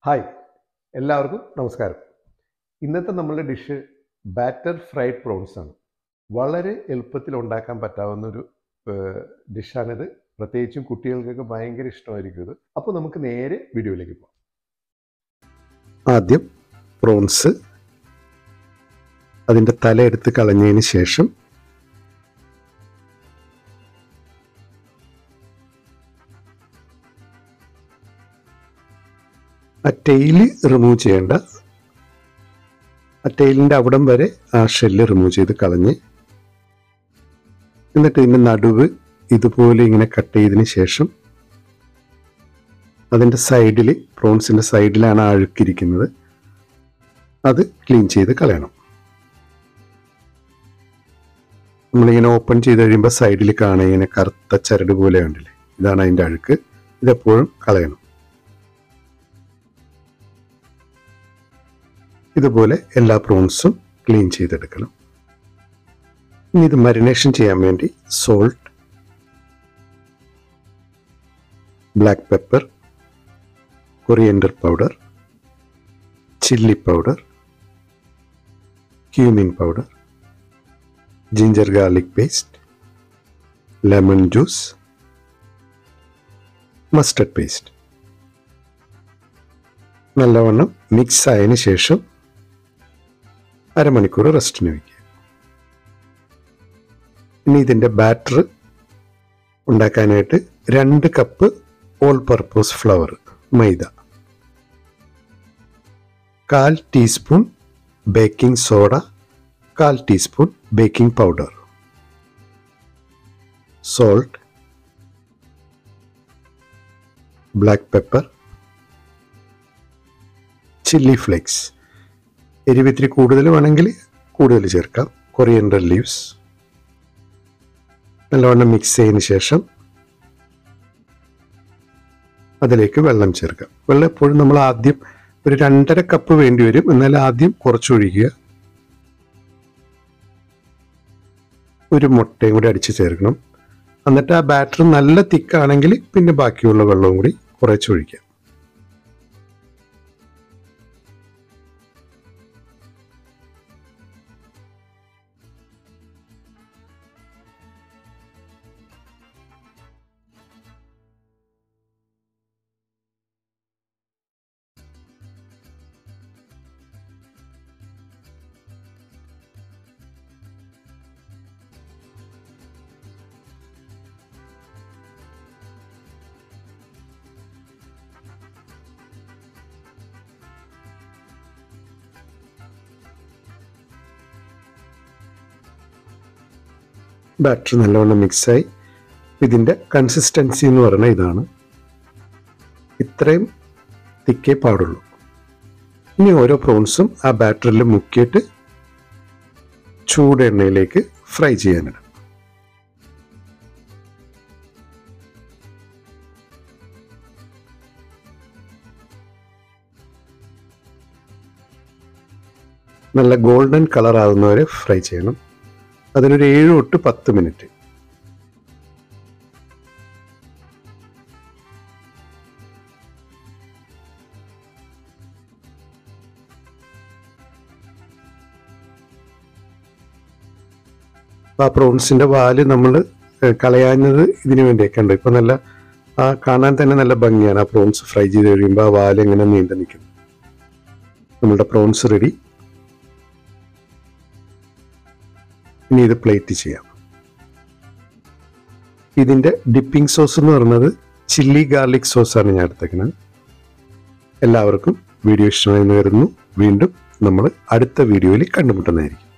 hi എല്ലാവർക്കും നമസ്കാരം ഇന്നത്തെ നമ്മളുടെ ഡിഷ് ബാറ്റർ ഫ്രൈഡ് പ്രോൺസ് ആണ് വളരെ എളുപ്പത്തിൽ ഉണ്ടാക്കാൻ പറ്റാവുന്ന ഒരു ഡിഷാണിത് പ്രത്യേകിച്ചും കുട്ടികൾക്കൊക്കെ ഭയങ്കര ഇഷ്ടമായിരിക്കും ഇത് അപ്പോൾ നമുക്ക് നേരെ വീഡിയോയിലേക്ക് പോകാം ആദ്യം പ്രോൺസ് അതിൻ്റെ തല എടുത്ത് കളഞ്ഞതിന് ശേഷം ആ ടെയില് റിമൂവ് ചെയ്യേണ്ട ആ ടെയിലിൻ്റെ അവിടം വരെ ആ ഷെല്ല് റിമൂവ് ചെയ്ത് കളഞ്ഞ് എന്നിട്ട് ഇതിൻ്റെ നടുവ് ഇതുപോലെ ഇങ്ങനെ കട്ട് ചെയ്തതിന് ശേഷം അതിൻ്റെ സൈഡിൽ പ്രോൺസിൻ്റെ സൈഡിലാണ് ആ അഴുക്കിരിക്കുന്നത് അത് ക്ലീൻ ചെയ്ത് കളയണം നമ്മളിങ്ങനെ ഓപ്പൺ ചെയ്ത് കഴിയുമ്പോൾ സൈഡിൽ കാണുക ഇങ്ങനെ കറുത്ത ചരട് പോലെ ഉണ്ടല്ലേ ഇതാണ് അതിൻ്റെ അഴുക്ക് ഇതെപ്പോഴും കളയണം ഇതുപോലെ എല്ലാ പ്രോൺസും ക്ലീൻ ചെയ്തെടുക്കണം ഇനി ഇത് മരിനേഷൻ ചെയ്യാൻ വേണ്ടി salt black pepper coriander powder chilli powder cumin powder ginger garlic paste lemon juice mustard paste നല്ലവണ്ണം മിക്സ് ആയതിന് ശേഷം അരമണിക്കൂർ റെസ്റ്റിന് വയ്ക്കുക ഇനി ഇതിൻ്റെ ബാറ്റർ ഉണ്ടാക്കാനായിട്ട് രണ്ട് cup all purpose flour maida കാൽ ടീസ്പൂൺ ബേക്കിംഗ് സോഡ കാൽ teaspoon baking powder salt black pepper chilli flakes എരിവ് ഇത്തിരി കൂടുതൽ വേണമെങ്കിൽ കൂടുതൽ ചേർക്കാം കൊറിയൻഡർ ലീവ്സ് നല്ലവണ്ണം മിക്സ് ചെയ്തതിന് ശേഷം അതിലേക്ക് വെള്ളം ചേർക്കാം വെള്ളം എപ്പോഴും നമ്മൾ ആദ്യം ഒരു രണ്ടര കപ്പ് വേണ്ടി വരും എന്നാൽ ആദ്യം കുറച്ചൊഴിക്കുക ഒരു മുട്ടയും കൂടി അടിച്ച് ചേർക്കണം എന്നിട്ട് ആ ബാറ്റർ നല്ല തിക്കാണെങ്കിൽ പിന്നെ ബാക്കിയുള്ള വെള്ളവും കൂടി കുറച്ചൊഴിക്കാം ബാറ്റർ നല്ലവണ്ണം മിക്സായി ഇതിൻ്റെ കൺസിസ്റ്റൻസി എന്ന് പറയുന്നത് ഇതാണ് ഇത്രയും തിക്കേ പാടുള്ളൂ ഇനി ഓരോ പ്രോൺസും ആ ബാറ്ററിൽ മുക്കിയിട്ട് ചൂട് എണ്ണയിലേക്ക് ഫ്രൈ ചെയ്യാനിടാം നല്ല ഗോൾഡൻ കളർ ആകുന്നവരെ ഫ്രൈ ചെയ്യണം അതിനൊരു ഏഴ് തൊട്ട് പത്ത് മിനിറ്റ് ആ പ്രോൺസിന്റെ വാല് നമ്മൾ കളയാഞ്ഞത് ഇതിനു വേണ്ടിയൊക്കെ ഉണ്ട് ഇപ്പൊ നല്ല ആ കാണാൻ തന്നെ നല്ല ഭംഗിയാണ് ആ പ്രോൺസ് ഫ്രൈ ചെയ്ത് കഴിയുമ്പോൾ ആ വാല് എങ്ങനെ നീണ്ടു നിൽക്കുന്നു നമ്മളുടെ പ്രോൺസ് റെഡി ഇനി ഇത് പ്ലേറ്റ് ചെയ്യാം ഇതിൻ്റെ ഡിപ്പിംഗ് സോസ് എന്ന് പറയുന്നത് ചില്ലി ഗാർലിക് സോസാണ് ഞാൻ എടുത്തേക്കുന്നത് എല്ലാവർക്കും വീഡിയോ ഇഷ്ടമായി എന്ന് കരുതുന്നു വീണ്ടും നമ്മൾ അടുത്ത വീഡിയോയിൽ കണ്ടുമുട്ടുന്നതായിരിക്കും